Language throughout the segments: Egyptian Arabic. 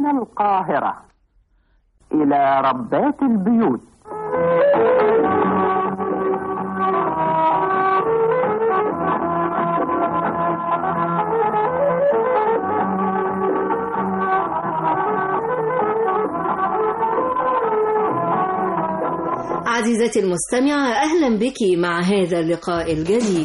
من القاهرة إلى ربات البيوت عزيزتي المستمعة أهلا بك مع هذا اللقاء الجديد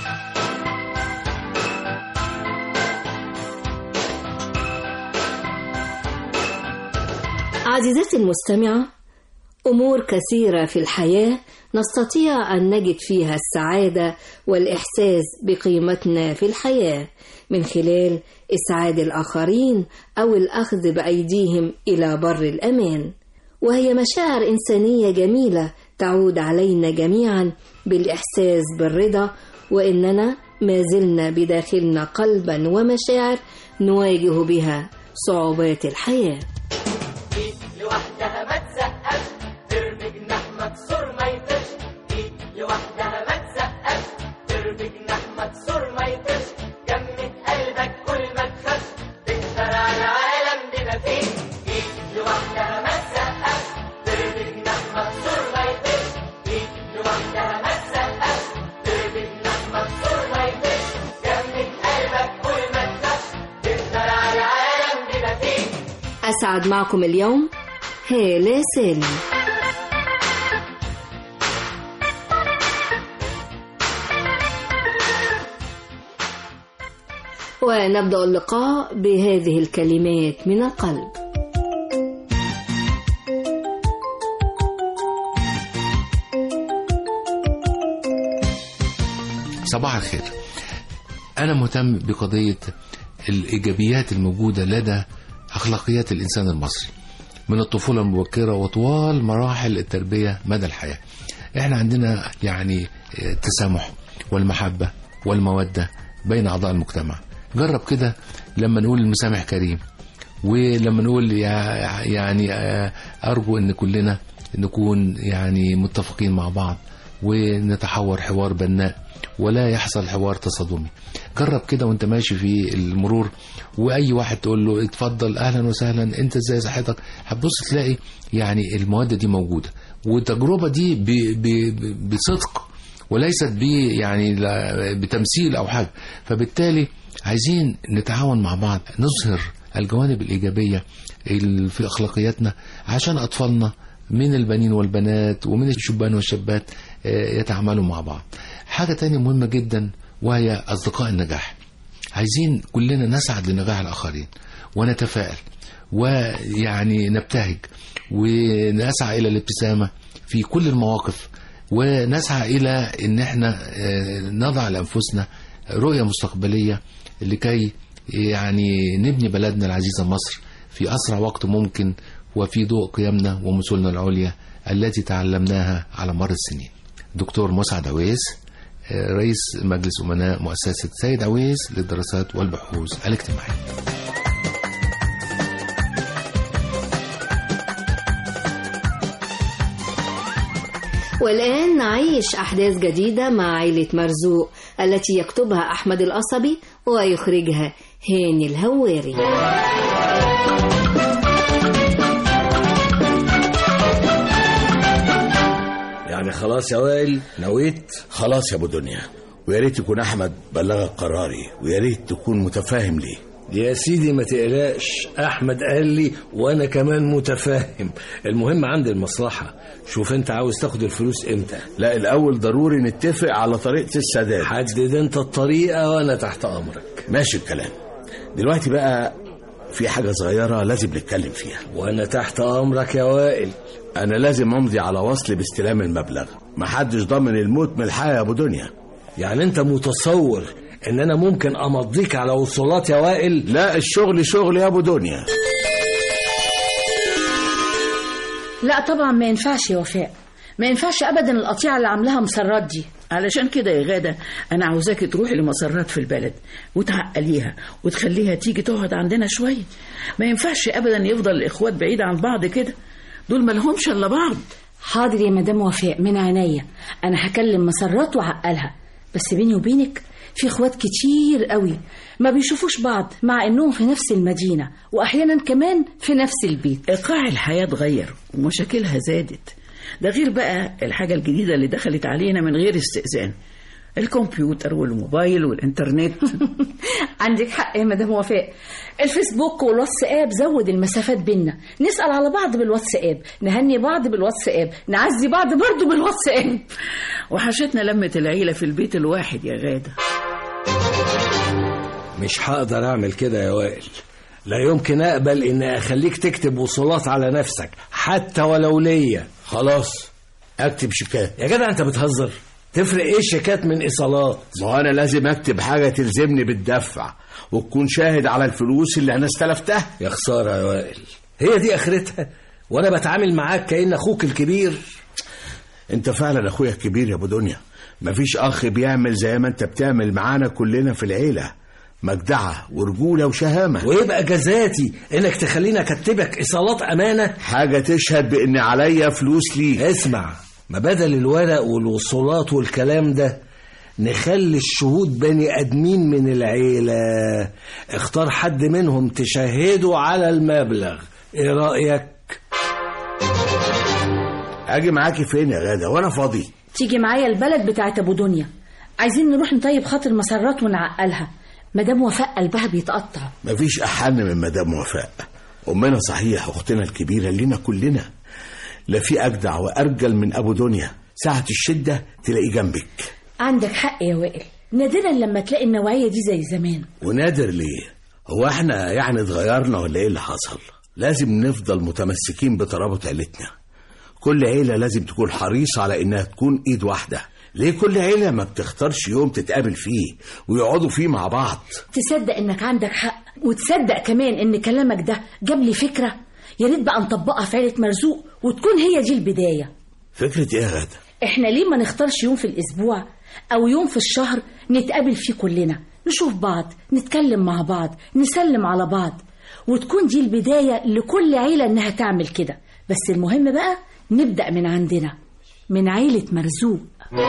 عزيزتي المستمعة أمور كثيرة في الحياة نستطيع أن نجد فيها السعادة والإحساس بقيمتنا في الحياة من خلال إسعاد الآخرين أو الأخذ بأيديهم إلى بر الأمان وهي مشاعر إنسانية جميلة تعود علينا جميعا بالإحساس بالرضا وإننا ما زلنا بداخلنا قلبا ومشاعر نواجه بها صعوبات الحياه لوحدها ما تسقف ترمي جناح مكسور ما يطيش ايد لوحدها ما تسقف ترمي جناح مكسور ما يطيش جمد قلبك كل ما تخاف تقدر على العالم بما فيه ايد لوحدها ما تسقف ترمي جناح مكسور ما يطيش ايد لوحدها ما تسقف ترمي جناح مكسور ما يطيش جمد قلبك كل ما تخاف تقدر على العالم بما فيه أسعد معكم اليوم هالة سالم ونبدأ اللقاء بهذه الكلمات من القلب صباح الخير أنا مهتم بقضية الإيجابيات الموجودة لدى أخلاقيات الإنسان المصري من الطفولة المبكرة وطوال مراحل التربية مدى الحياة احنا عندنا يعني التسامح والمحبة والمودة بين أعضاء المجتمع جرب كده لما نقول المسامح كريم ولما نقول يع- يعني آه، أرجو أن كلنا نكون يعني متفقين مع بعض ونتحور حوار بناء ولا يحصل حوار تصادمي جرب كده وانت ماشي في المرور واي واحد تقول له اتفضل اهلا وسهلا انت ازاي صحتك هتبص تلاقي يعني المواد دي موجوده والتجربه دي ب ب ب بصدق وليست ب يعني لا- بتمثيل او حاجه فبالتالي عايزين نتعاون مع بعض نظهر الجوانب الايجابيه ال- في اخلاقياتنا عشان اطفالنا من البنين والبنات ومن الشبان والشابات آه، يتعاملوا مع بعض حاجة تانية مهمة جدا وهي أصدقاء النجاح عايزين كلنا نسعد لنجاح الآخرين ونتفائل ويعني نبتهج ونسعى إلى الابتسامة في كل المواقف ونسعى إلى أن احنا آه، نضع لأنفسنا رؤية مستقبلية لكي يعني نبني بلدنا العزيزة مصر في أسرع وقت ممكن وفي ضوء قيمنا ومثلنا العليا التي تعلمناها على مر السنين دكتور مسعد عويس آه، رئيس مجلس أمناء مؤسسة سيد عويس للدراسات والبحوث الاجتماعية والآن نعيش أحداث جديدة مع عائلة مرزوق التي يكتبها أحمد القصبي ويخرجها هاني الهواري يعني خلاص يا وائل نويت خلاص يا ابو دنيا ويا ريت يكون احمد بلغك قراري ويا ريت تكون متفاهم ليه يا سيدي ما تقلقش احمد قال لي وانا كمان متفاهم المهم عندي المصلحه شوف انت عاوز تاخد الفلوس امتى لا الاول ضروري نتفق على طريقه السداد حدد انت الطريقه وانا تحت امرك ماشي الكلام دلوقتي بقى في حاجه صغيره لازم نتكلم فيها وانا تحت امرك يا وائل انا لازم امضي على وصل باستلام المبلغ محدش ضامن الموت من الحياه يا ابو دنيا يعني انت متصور ان انا ممكن امضيك على وصولات يا وائل لا الشغل شغل يا ابو دنيا لا طبعا ما ينفعش يا وفاء ما ينفعش ابدا القطيعه اللي عاملاها مسرات دي علشان كده يا غادة أنا عاوزاكي تروحي لمسرات في البلد وتعقليها وتخليها تيجي تقعد عندنا شوية ما ينفعش أبدا يفضل الإخوات بعيد عن بعض كده دول ملهمش إلا بعض حاضر يا مدام وفاء من عينيا انا هكلم مسرات وعقلها بس بيني وبينك في اخوات كتير قوي ما بيشوفوش بعض مع انهم في نفس المدينة واحيانا كمان في نفس البيت ايقاع الحياه اتغير ومشاكلها زادت ده غير بقى الحاجه الجديده اللي دخلت علينا من غير استئذان الكمبيوتر والموبايل والانترنت عندك حق يا مدام وفاء الفيسبوك والواتساب زود المسافات بينا نسأل على بعض بالواتساب نهني بعض بالواتساب نعزي بعض برضو بالواتساب وحشتنا لمه العيله في البيت الواحد يا غاده مش هقدر اعمل كده يا وائل لا يمكن اقبل ان اخليك تكتب وصولات على نفسك حتى ولو ليا خلاص اكتب شيكات يا جدع انت بتهزر تفرق ايه شيكات من ايصالات ما هو انا لازم اكتب حاجه تلزمني بالدفع وتكون شاهد على الفلوس اللي انا استلفتها يا خساره يا وائل هي دي اخرتها وانا بتعامل معاك كأن اخوك الكبير انت فعلا اخويا الكبير يا ابو دنيا مفيش اخ بيعمل زي ما انت بتعمل معانا كلنا في العيله مجدعه ورجوله وشهامه ويبقى جزاتي انك تخليني اكتبك ايصالات امانه حاجه تشهد بان عليا فلوس ليك اسمع ما بدل الورق والوصولات والكلام ده نخلي الشهود بني ادمين من العيله اختار حد منهم تشهده على المبلغ ايه رايك اجي معاكي فين يا غاده وانا فاضي تيجي معايا البلد بتاعت ابو دنيا عايزين نروح نطيب خاطر مسرات ونعقلها مدام وفاء قلبها بيتقطع مفيش احن من مدام وفاء امنا صحيح اختنا الكبيره لينا كلنا لا في اجدع وارجل من ابو دنيا ساعه الشده تلاقيه جنبك عندك حق يا وائل نادرا لما تلاقي النوعية دي زي زمان ونادر ليه هو احنا يعني اتغيرنا ولا ايه اللي حصل لازم نفضل متمسكين بترابط عيلتنا كل عيلة لازم تكون حريصة على انها تكون ايد واحدة ليه كل عيلة ما بتختارش يوم تتقابل فيه ويقعدوا فيه مع بعض تصدق انك عندك حق وتصدق كمان ان كلامك ده جاب لي فكرة يا ريت بقى نطبقها في عيلة مرزوق وتكون هي دي البداية فكرة ايه يا غادة احنا ليه ما نختارش يوم في الاسبوع او يوم في الشهر نتقابل فيه كلنا نشوف بعض نتكلم مع بعض نسلم على بعض وتكون دي البداية لكل عيلة انها تعمل كده بس المهم بقى نبدأ من عندنا من عيلة مرزوق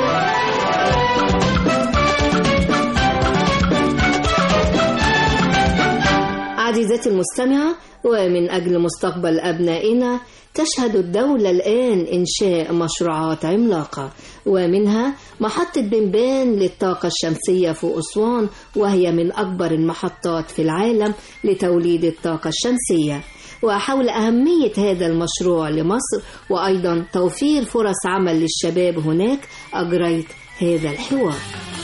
عزيزتي المستمعة ومن أجل مستقبل أبنائنا تشهد الدولة الآن إنشاء مشروعات عملاقة ومنها محطة بنبان للطاقة الشمسية في أسوان وهي من أكبر المحطات في العالم لتوليد الطاقة الشمسية وحول أهمية هذا المشروع لمصر وأيضا توفير فرص عمل للشباب هناك أجريت هذا الحوار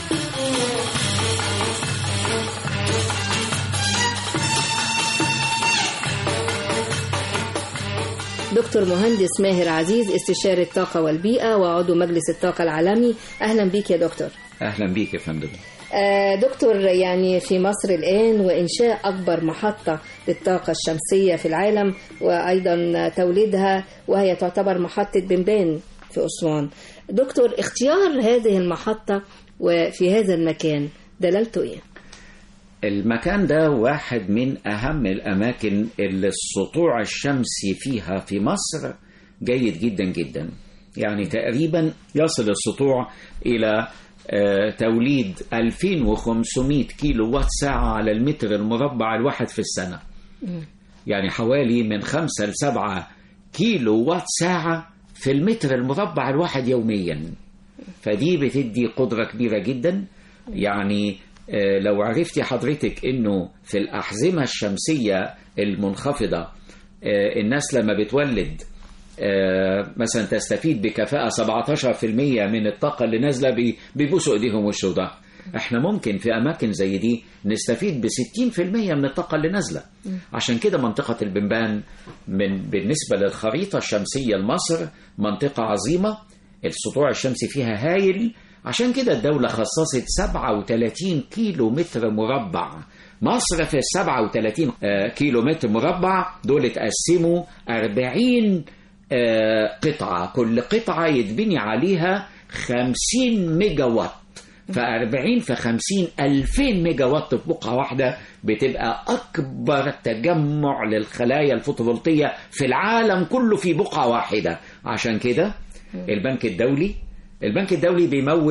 دكتور مهندس ماهر عزيز استشاري الطاقة والبيئة وعضو مجلس الطاقة العالمي أهلا بيك يا دكتور اهلا بيك يا فندم آه، دكتور يعني في مصر الآن وإنشاء أكبر محطة للطاقة الشمسية في العالم وأيضا توليدها وهي تعتبر محطة بنبان في أسوان دكتور اختيار هذه المحطة وفي هذا المكان دلالته إيه؟ المكان ده واحد من أهم الأماكن اللي السطوع الشمسي فيها في مصر جيد جدا جدا يعني تقريبا يصل السطوع إلى آه، توليد 2500 كيلو وات ساعة على المتر المربع الواحد في السنة يعني حوالي من 5 ل 7 كيلو وات ساعة في المتر المربع الواحد يوميا فدي بتدي قدرة كبيرة جدا يعني آه، لو عرفتي حضرتك انه في الأحزمة الشمسية المنخفضة آه، الناس لما بتولد آه، مثلا تستفيد بكفاءة 17% من الطاقة اللي نازلة بي- بيبوسوا ايديهم وشه ده احنا ممكن في اماكن زي دي نستفيد ب 60% من الطاقة اللي نازلة عشان كده منطقة البنبان من بالنسبة للخريطة الشمسية لمصر منطقة عظيمة السطوع الشمسي فيها هايل عشان كده الدولة خصصت 37 كيلو متر مربع مصر في ال 37 آه، كيلو متر مربع دول اتقسموا 40 آه، قطعة كل قطعة يتبني عليها 50 ميجا وات ف40 في 50 2000 ميجا وات في بقعة واحدة بتبقى أكبر تجمع للخلايا الفوتوفولتية في العالم كله في بقعة واحدة عشان كده البنك الدولي البنك الدولي بيمول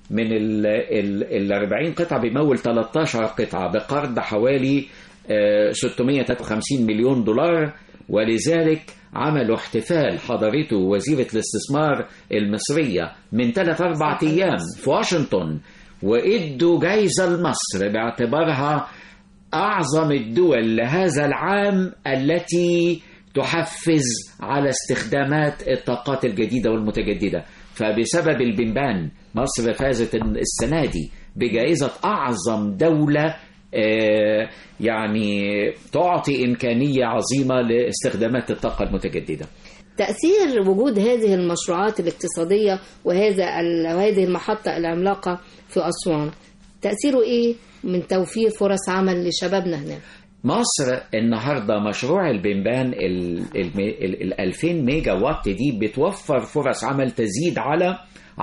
من ال ال ال 40 قطعة بيمول 13 قطعة بقرض حوالي آه، 653 مليون دولار ولذلك عملوا احتفال حضرته وزيرة الاستثمار المصرية من ثلاث أربع أيام في واشنطن وإدوا جايزة لمصر باعتبارها أعظم الدول لهذا العام التي تحفز على استخدامات الطاقات الجديدة والمتجددة فبسبب البنبان مصر فازت السنة دي بجائزة أعظم دولة آه، يعني تعطي إمكانية عظيمة لاستخدامات الطاقة المتجددة تأثير وجود هذه المشروعات الاقتصادية وهذا ال- وهذه المحطة العملاقة في أسوان تأثيره إيه من توفير فرص عمل لشبابنا هناك مصر النهارده مشروع البنبان ال ال- ال- ال 2000 ميجا وات دي بتوفر فرص عمل تزيد على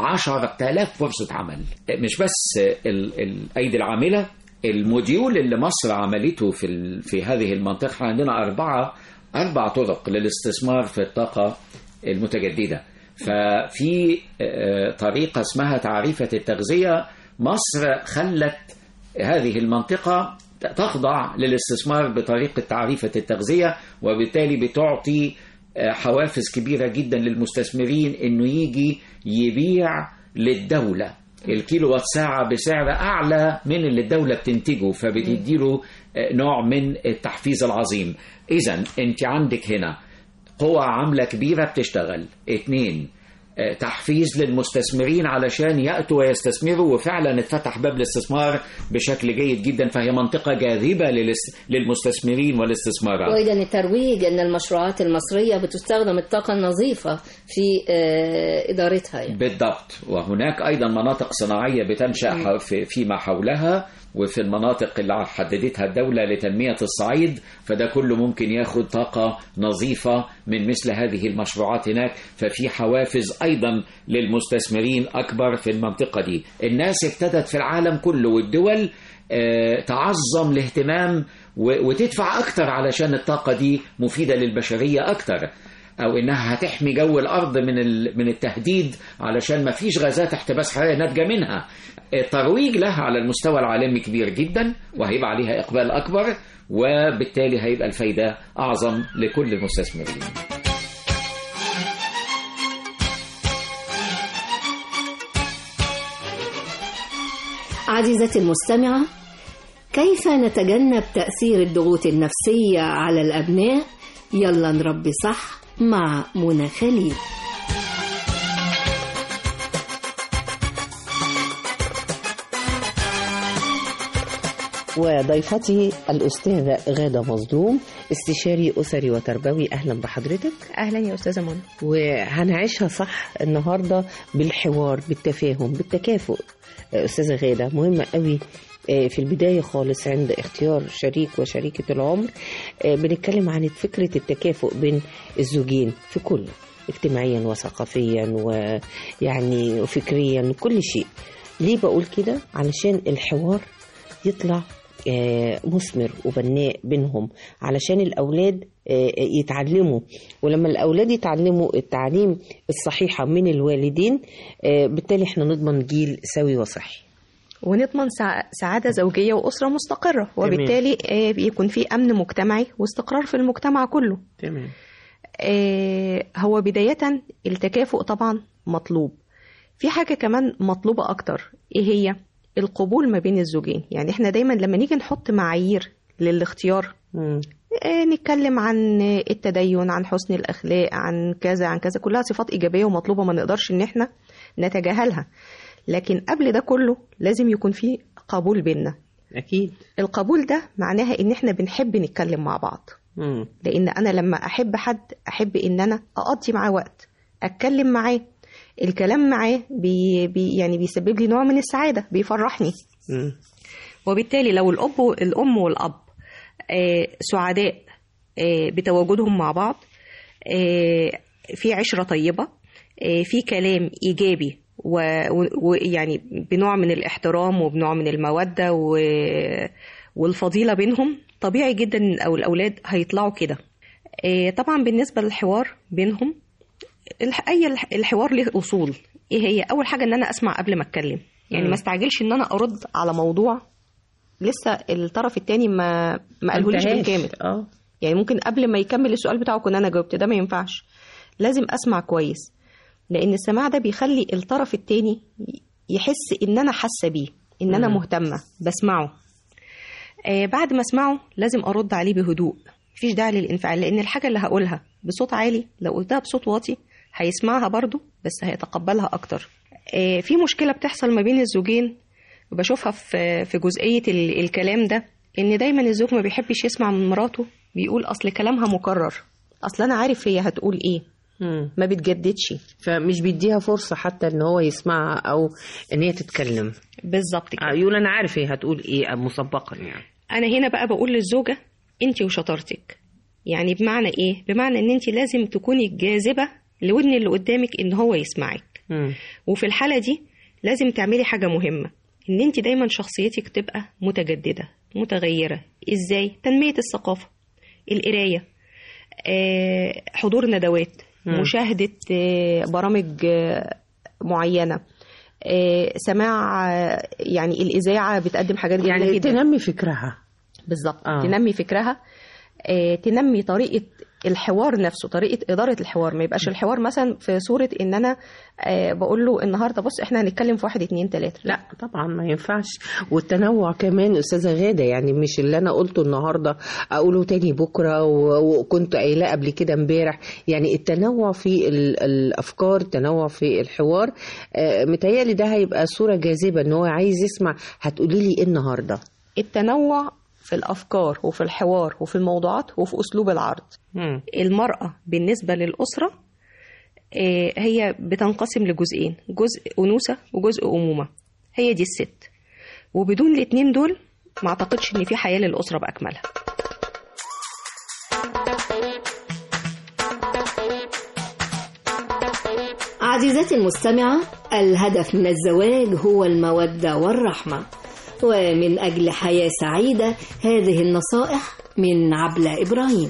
10000 فرصة عمل مش بس ال- الأيدي العاملة الموديول اللي مصر عملته في ال- في هذه المنطقة إحنا عندنا أربعة أربع طرق للاستثمار في الطاقة المتجددة ففي آه، طريقة اسمها تعريفة التغذية مصر خلت هذه المنطقة تخضع للاستثمار بطريقة تعريفة التغذية وبالتالي بتعطي آه، حوافز كبيرة جدا للمستثمرين انه يجي يبيع للدولة الكيلو وات ساعة بسعر أعلى من اللي الدولة بتنتجه فبتديله آه، نوع من التحفيز العظيم إذا أنت عندك هنا قوى عاملة كبيرة بتشتغل اتنين آه، تحفيز للمستثمرين علشان يأتوا ويستثمروا وفعلا اتفتح باب الاستثمار بشكل جيد جدا فهي منطقة جاذبة للاس- للمستثمرين والاستثمارات وأيضا الترويج أن المشروعات المصرية بتستخدم الطاقة النظيفة في آه، إدارتها يعني. بالضبط وهناك أيضا مناطق صناعية بتنشأ ح- في- فيما حولها وفي المناطق اللي حددتها الدولة لتنمية الصعيد فده كله ممكن ياخد طاقة نظيفة من مثل هذه المشروعات هناك ففي حوافز أيضا للمستثمرين أكبر في المنطقة دي الناس ابتدت في العالم كله والدول آه، تعظم الاهتمام و- وتدفع أكتر علشان الطاقة دي مفيدة للبشرية أكتر او انها هتحمي جو الارض من ال- من التهديد علشان ما فيش غازات احتباس حراري ناتجه منها الترويج لها على المستوى العالمي كبير جدا وهيبقى عليها اقبال اكبر وبالتالي هيبقى الفايده اعظم لكل المستثمرين عزيزتي المستمعة كيف نتجنب تأثير الضغوط النفسية على الأبناء يلا نربي صح مع منى خليل وضيفتي الأستاذة غادة مظلوم استشاري أسري وتربوي أهلا بحضرتك اهلا يا استاذه منى وهنعيشها صح النهاردة بالحوار بالتفاهم بالتكافؤ آه، أستاذة غادة مهمة قوي آه، في البداية خالص عند اختيار شريك وشريكة العمر آه، بنتكلم عن فكرة التكافؤ بين الزوجين في كل اجتماعيا وثقافيا ويعني وفكريا كل شيء ليه بقول كده علشان الحوار يطلع آه، مثمر وبناء بينهم علشان الأولاد آه، يتعلموا ولما الأولاد يتعلموا التعليم الصحيحة من الوالدين آه، بالتالي احنا نضمن جيل سوي وصحي ونضمن سع- سعاده زوجيه واسره مستقره وبالتالي آه، بيكون في امن مجتمعي واستقرار في المجتمع كله تمام آه، هو بدايه التكافؤ طبعا مطلوب في حاجه كمان مطلوبه اكتر ايه هي القبول ما بين الزوجين يعني احنا دايما لما نيجي نحط معايير للاختيار آه، نتكلم عن التدين عن حسن الأخلاق عن كذا عن كذا كلها صفات إيجابية ومطلوبة ما نقدرش إن احنا نتجاهلها لكن قبل ده كله لازم يكون في قبول بينا أكيد القبول ده معناها إن احنا بنحب نتكلم مع بعض مم. لأن أنا لما أحب حد أحب إن أنا أقضي معاه وقت أتكلم معاه الكلام معاه بي بي يعني بيسبب لي نوع من السعادة بيفرحني مم. وبالتالي لو الأب والأم والأب آه، سعداء آه، بتواجدهم مع بعض آه، في عشرة طيبة آه، في كلام إيجابي و- و- ويعني بنوع من الاحترام وبنوع من المودة و- والفضيلة بينهم طبيعي جدا أو الأولاد هيطلعوا كده آه، طبعا بالنسبة للحوار بينهم الح- أي الح- الحوار له أصول إيه هي أول حاجة إن أنا أسمع قبل ما أتكلم يعني مم. ما استعجلش ان انا ارد على موضوع لسه الطرف التاني ما ما قالهوليش انتهاش. بالكامل اه يعني ممكن قبل ما يكمل السؤال بتاعه كنت انا جاوبت ده ما ينفعش لازم اسمع كويس لان السماع ده بيخلي الطرف التاني يحس ان انا حاسه بيه ان انا مم. مهتمه بسمعه آه بعد ما اسمعه لازم ارد عليه بهدوء مفيش داعي للانفعال لان الحاجه اللي هقولها بصوت عالي لو قلتها بصوت واطي هيسمعها برضو بس هيتقبلها اكتر آه في مشكله بتحصل ما بين الزوجين بشوفها في في جزئيه ال- الكلام ده ان دايما الزوج ما بيحبش يسمع من مراته بيقول اصل كلامها مكرر اصل انا عارف هي هتقول ايه مم. ما بتجددش فمش بيديها فرصة حتى ان هو يسمعها او ان هي تتكلم بالظبط كده آه، يقول انا عارف هي هتقول ايه مسبقا يعني انا هنا بقى بقول للزوجه انت وشطارتك يعني بمعنى ايه بمعنى ان انت لازم تكوني جاذبه لودن اللي قدامك ان هو يسمعك مم. وفي الحاله دي لازم تعملي حاجه مهمه ان انت دايما شخصيتك تبقى متجدده متغيره ازاي تنميه الثقافه القرايه آه، حضور ندوات مم. مشاهده آه، برامج آه، معينه آه، سماع آه، يعني الاذاعه بتقدم حاجات جميله يعني جدا تنمي فكرها بالظبط آه. آه. تنمي فكرها آه، تنمي طريقه الحوار نفسه طريقه اداره الحوار ما يبقاش الحوار مثلا في صوره ان انا آه، بقول له النهارده بص احنا هنتكلم في واحد اتنين تلاته لا طبعا ما ينفعش والتنوع كمان استاذه غاده يعني مش اللي انا قلته النهارده اقوله تاني بكره و- وكنت قايلاه قبل كده امبارح يعني التنوع في ال- الافكار التنوع في الحوار آه، متهيألي ده هيبقى صوره جاذبه ان هو عايز يسمع هتقولي لي ايه النهارده التنوع في الافكار وفي الحوار وفي الموضوعات وفي اسلوب العرض مم. المراه بالنسبه للاسره آه، هي بتنقسم لجزئين جزء انوثه وجزء امومه هي دي الست وبدون الاتنين دول ما اعتقدش ان في حياه للاسره باكملها عزيزتي المستمعة الهدف من الزواج هو المودة والرحمة ومن أجل حياة سعيدة هذه النصائح من عبلة إبراهيم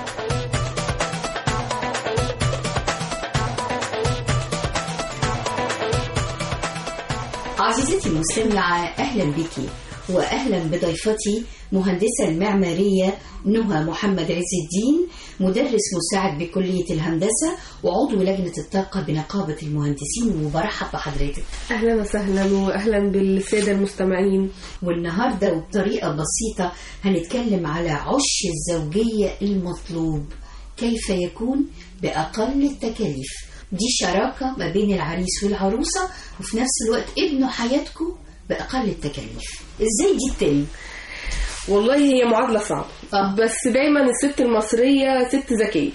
عزيزتي المستمعة أهلا بك وأهلا بضيفتي مهندسة المعمارية نهى محمد عز الدين مدرس مساعد بكلية الهندسة وعضو لجنة الطاقة بنقابة المهندسين وبرحب بحضرتك اهلا وسهلا واهلا بالساده المستمعين والنهارده وبطريقة بسيطة هنتكلم على عش الزوجية المطلوب كيف يكون بأقل التكاليف دي شراكة ما بين العريس والعروسة وفي نفس الوقت ابنوا حياتكم بأقل التكاليف ازاي دي تتم؟ والله هي معادله صعبه آه. بس دايما الست المصريه ست ذكيه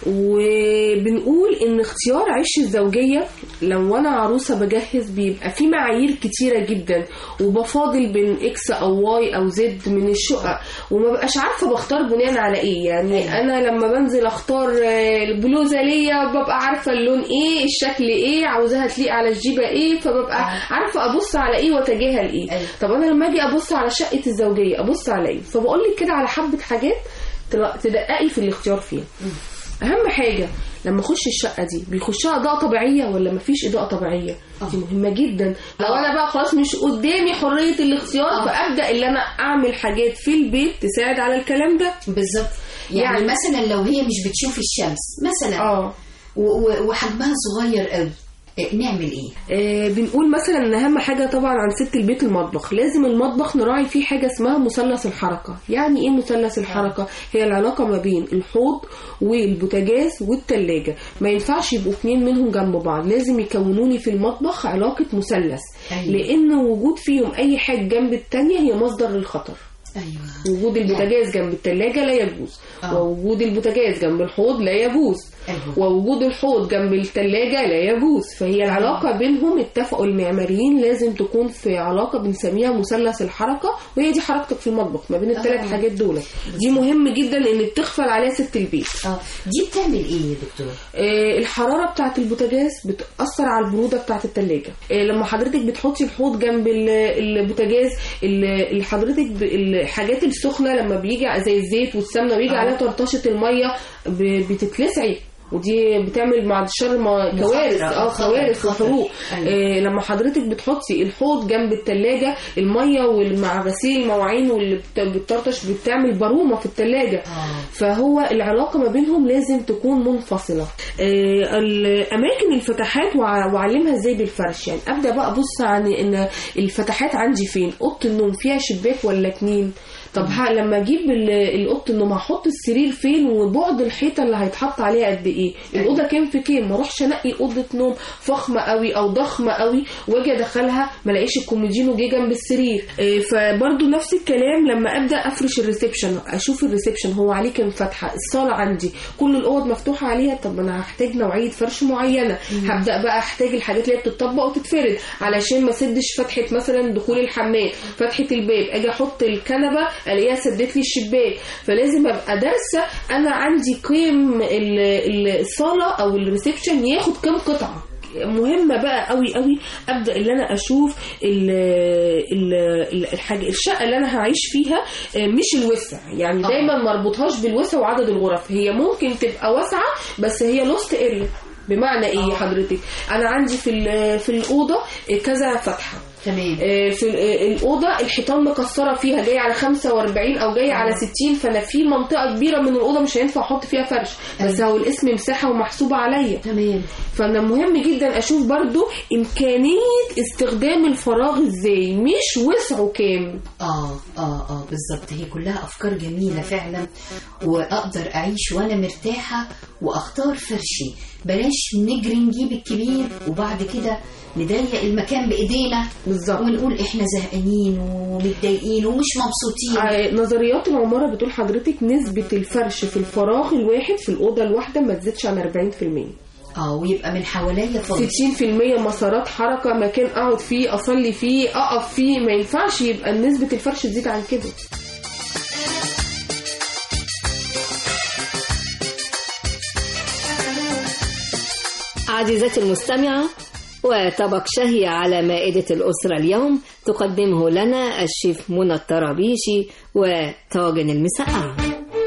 وبنقول ان اختيار عش الزوجيه لو انا عروسه بجهز بيبقى في معايير كتيره جدا وبفاضل بين اكس او واي او زد من الشقق وما بقاش عارفه بختار بناء على ايه يعني انا لما بنزل اختار آه، البلوزه ليا ببقى عارفه اللون ايه الشكل ايه عاوزاها تليق على الجيبه ايه فببقى عارفه ابص على ايه واتجاهل ايه أيوة. طب انا لما اجي ابص على شقه الزوجيه ابص على ايه فبقول لك كده على حبه حاجات تلا- تدققي في الاختيار فيها اهم حاجه لما اخش الشقه دي بيخشها اضاءه طبيعيه ولا مفيش اضاءه طبيعيه دي مهمه جدا لو انا بقى خلاص مش قدامي حريه الاختيار آه. فابدا اللي انا اعمل حاجات في البيت تساعد على الكلام ده بالظبط يعني, يعني- يعني مثلا لو هي مش بتشوف الشمس مثلا اه و- و- وحجمها صغير قوي إيه، نعمل ايه؟ آه، بنقول مثلا ان اهم حاجه طبعا عن ست البيت المطبخ لازم المطبخ نراعي فيه حاجه اسمها مثلث الحركه يعني ايه مثلث الحركه هي العلاقه ما بين الحوض والبوتاجاز والتلاجة ما ينفعش يبقوا اتنين منهم جنب بعض لازم يكونوا لي في المطبخ علاقه مثلث أيوة. لان وجود فيهم اي حاجه جنب التانية هي مصدر للخطر ايوه وجود البوتاجاز جنب التلاجة لا يجوز آه. ووجود البوتاجاز جنب الحوض لا يجوز أيوة. ووجود الحوض جنب التلاجة لا يجوز فهي العلاقة بينهم اتفقوا المعماريين لازم تكون في علاقة بنسميها مثلث الحركة وهي دي حركتك في المطبخ ما بين الثلاث آه. حاجات دول دي مهم جدا ان بتغفل عليها ست البيت اه دي بتعمل ايه يا دكتور؟ آه، الحرارة بتاعة البوتاجاز بتأثر على البرودة بتاعة التلاجة آه، لما حضرتك بتحطي الحوض جنب ال- البوتاجاز ال- ال- حضرتك ب- الحاجات السخنة لما بيجي زي الزيت والسمنة ويجي آه. عليها طرطشة المية ب- بتتلسعي ودي بتعمل بعد الشر ما- كوارث مخاطرة، اه خطر، كوارث خطر. وحروق أيوة. آه لما حضرتك بتحطي الحوض جنب التلاجة المية ومع غسيل المواعين واللي بت- بتطرطش بتعمل برومة في التلاجة فهو العلاقة ما بينهم لازم تكون منفصلة آه الأماكن الفتحات وع- وأعلمها ازاي بالفرش يعني أبدأ بقى أبص عن إن الفتحات عندي فين أوضة النوم فيها شباك ولا اتنين طب ها لما اجيب ال- الاوضه النوم هحط السرير فين وبعد الحيطه اللي هيتحط عليها قد ايه الاوضه كام في كام ما اروحش انقي اوضه نوم فخمه قوي او ضخمه قوي واجي ادخلها ما الاقيش الكومودينو جه جنب السرير إيه، فبرضو نفس الكلام لما ابدا افرش الريسبشن اشوف الريسبشن هو عليه كام فتحه الصاله عندي كل الاوض مفتوحه عليها طب انا هحتاج نوعيه فرش معينه هبدا بقى احتاج الحاجات اللي هي بتطبق وتتفرد علشان ما سدش فتحه مثلا دخول الحمام فتحه الباب اجي احط الكنبه الاقيها سدت لي الشباك فلازم ابقى دارسه انا عندي قيم ال- ال- الصاله او الريسبشن ياخد كام قطعه مهمه بقى قوي قوي ابدا ان انا اشوف ال ال ال- الحاجه الشقه اللي انا هعيش فيها آه، مش الوسع يعني دايما ما اربطهاش بالوسع وعدد الغرف هي ممكن تبقى واسعه بس هي لوست اريا بمعنى ايه حضرتك انا عندي في ال- في الاوضه كذا فتحه تمام في ال- الاوضه الحيطان مكسره فيها جايه على 45 او جايه على 60 فانا في منطقه كبيره من الاوضه مش هينفع احط فيها فرش بس هو الاسم مساحه ومحسوبه عليا تمام فانا مهم جدا اشوف برضو امكانيه استخدام الفراغ ازاي مش وسعه كام اه اه اه بالظبط هي كلها افكار جميله فعلا واقدر اعيش وانا مرتاحه واختار فرشي بلاش نجري نجيب الكبير وبعد كده نضيق المكان بايدينا بالظبط ونقول احنا زهقانين ومتضايقين ومش مبسوطين آه، نظريات العمارة بتقول حضرتك نسبة الفرش في الفراغ الواحد في الأوضة الواحدة ما تزيدش عن 40% اه ويبقى من حواليا فاضي 60% مسارات حركة مكان أقعد فيه أصلي فيه أقف فيه ما ينفعش يبقى نسبة الفرش تزيد عن كده عزيزتي المستمعة وطبق شهي على مائدة الأسرة اليوم تقدمه لنا الشيف منى الطرابيشي وطاجن المسقعة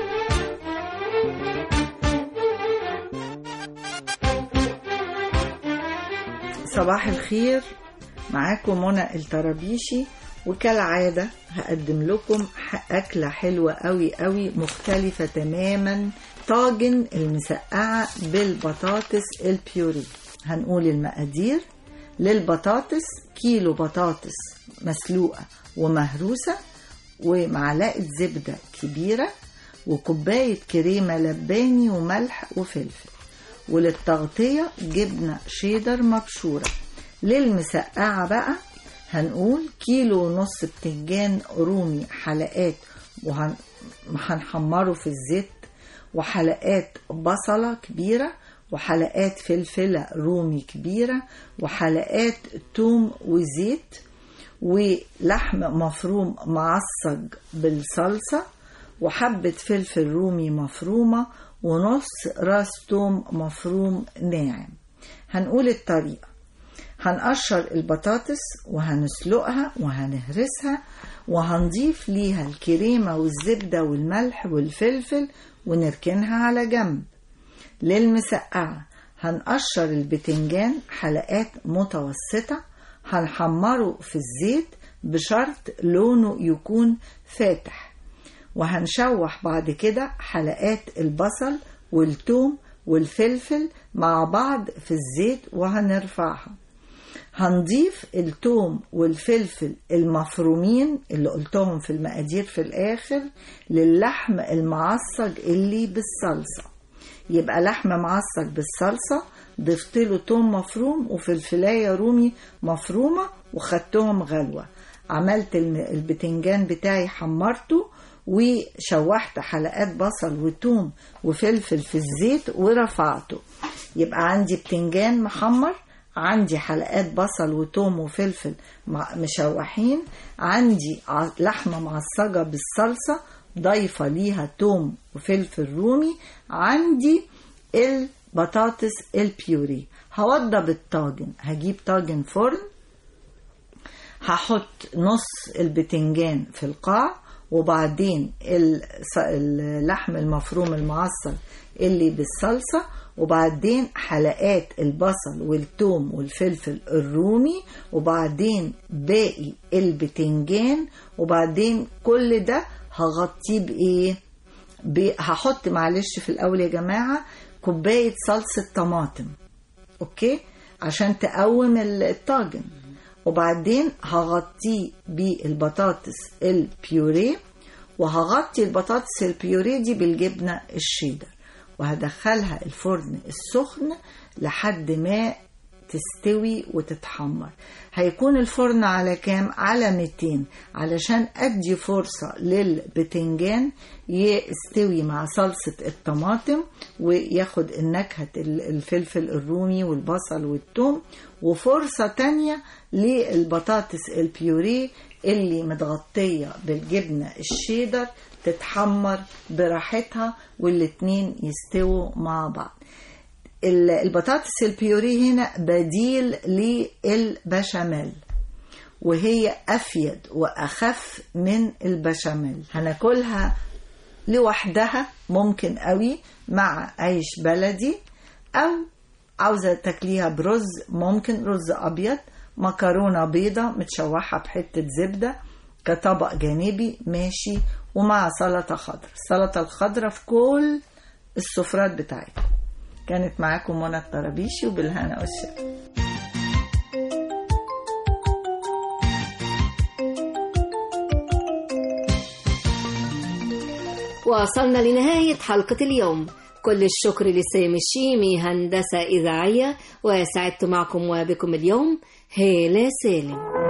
صباح الخير معاكم منى الطرابيشي وكالعادة هقدم لكم ح- أكلة حلوة قوي قوي مختلفة تماما طاجن المسقعة بالبطاطس البيوري هنقول المقادير للبطاطس كيلو بطاطس مسلوقة ومهروسة ومعلقة زبدة كبيرة وكوباية كريمة لباني وملح وفلفل وللتغطية جبنة شيدر مبشورة للمسقعة بقى هنقول كيلو ونص بتنجان رومي حلقات وهن- وهنحمره في الزيت وحلقات بصلة كبيرة وحلقات فلفلة رومي كبيرة وحلقات توم وزيت ولحم مفروم معصج بالصلصة وحبة فلفل رومي مفرومة ونص راس توم مفروم ناعم هنقول الطريقة هنقشر البطاطس وهنسلقها وهنهرسها وهنضيف ليها الكريمة والزبدة والملح والفلفل ونركنها على جنب للمسقعة هنقشر البتنجان حلقات متوسطة هنحمره في الزيت بشرط لونه يكون فاتح وهنشوح بعد كده حلقات البصل والثوم والفلفل مع بعض في الزيت وهنرفعها هنضيف الثوم والفلفل المفرومين اللي قلتهم في المقادير في الآخر للحم المعصج اللي بالصلصة يبقى لحم معصج بالصلصة ضفت له توم مفروم وفلفلاية رومي مفرومة وخدتهم غلوة عملت الم- البتنجان بتاعي حمرته وشوحت حلقات بصل وتوم وفلفل في الزيت ورفعته يبقى عندي بتنجان محمر عندي حلقات بصل وتوم وفلفل مع- مشوحين عندي ع- لحمة معصجة بالصلصة ضايفة ليها توم وفلفل رومي عندي البطاطس البيوري هوضب الطاجن هجيب طاجن فرن هحط نص البتنجان في القاع وبعدين الص- اللحم المفروم المعصر اللي بالصلصة وبعدين حلقات البصل والثوم والفلفل الرومي وبعدين باقي البتنجان وبعدين كل ده هغطيه بإيه؟ ب- هحط معلش في الأول يا جماعة كوباية صلصة طماطم أوكي عشان تقوم الطاجن وبعدين هغطيه بالبطاطس البيوريه وهغطي البطاطس البيوريه دي بالجبنة الشيدر وهدخلها الفرن السخن لحد ما تستوي وتتحمر هيكون الفرن على كام على 200 علشان ادي فرصة للبتنجان يستوي مع صلصة الطماطم وياخد النكهة ال- الفلفل الرومي والبصل والثوم وفرصة تانية للبطاطس البيوريه اللي متغطية بالجبنة الشيدر تتحمر براحتها والاتنين يستووا مع بعض ال- البطاطس البيوري هنا بديل للبشاميل وهي أفيد وأخف من البشاميل هناكلها لوحدها ممكن قوي مع عيش بلدي أو عاوزة تاكليها برز ممكن رز أبيض مكرونة بيضة متشوحة بحتة زبدة كطبق جانبي ماشي ومع سلطة خضراء السلطة الخضراء في كل السفرات بتاعتكم كانت معاكم منى الطرابيشي وبالهنا والشفا وصلنا لنهاية حلقة اليوم كل الشكر لسامي الشيمي هندسة إذاعية وسعدت معكم وبكم اليوم هالة سالم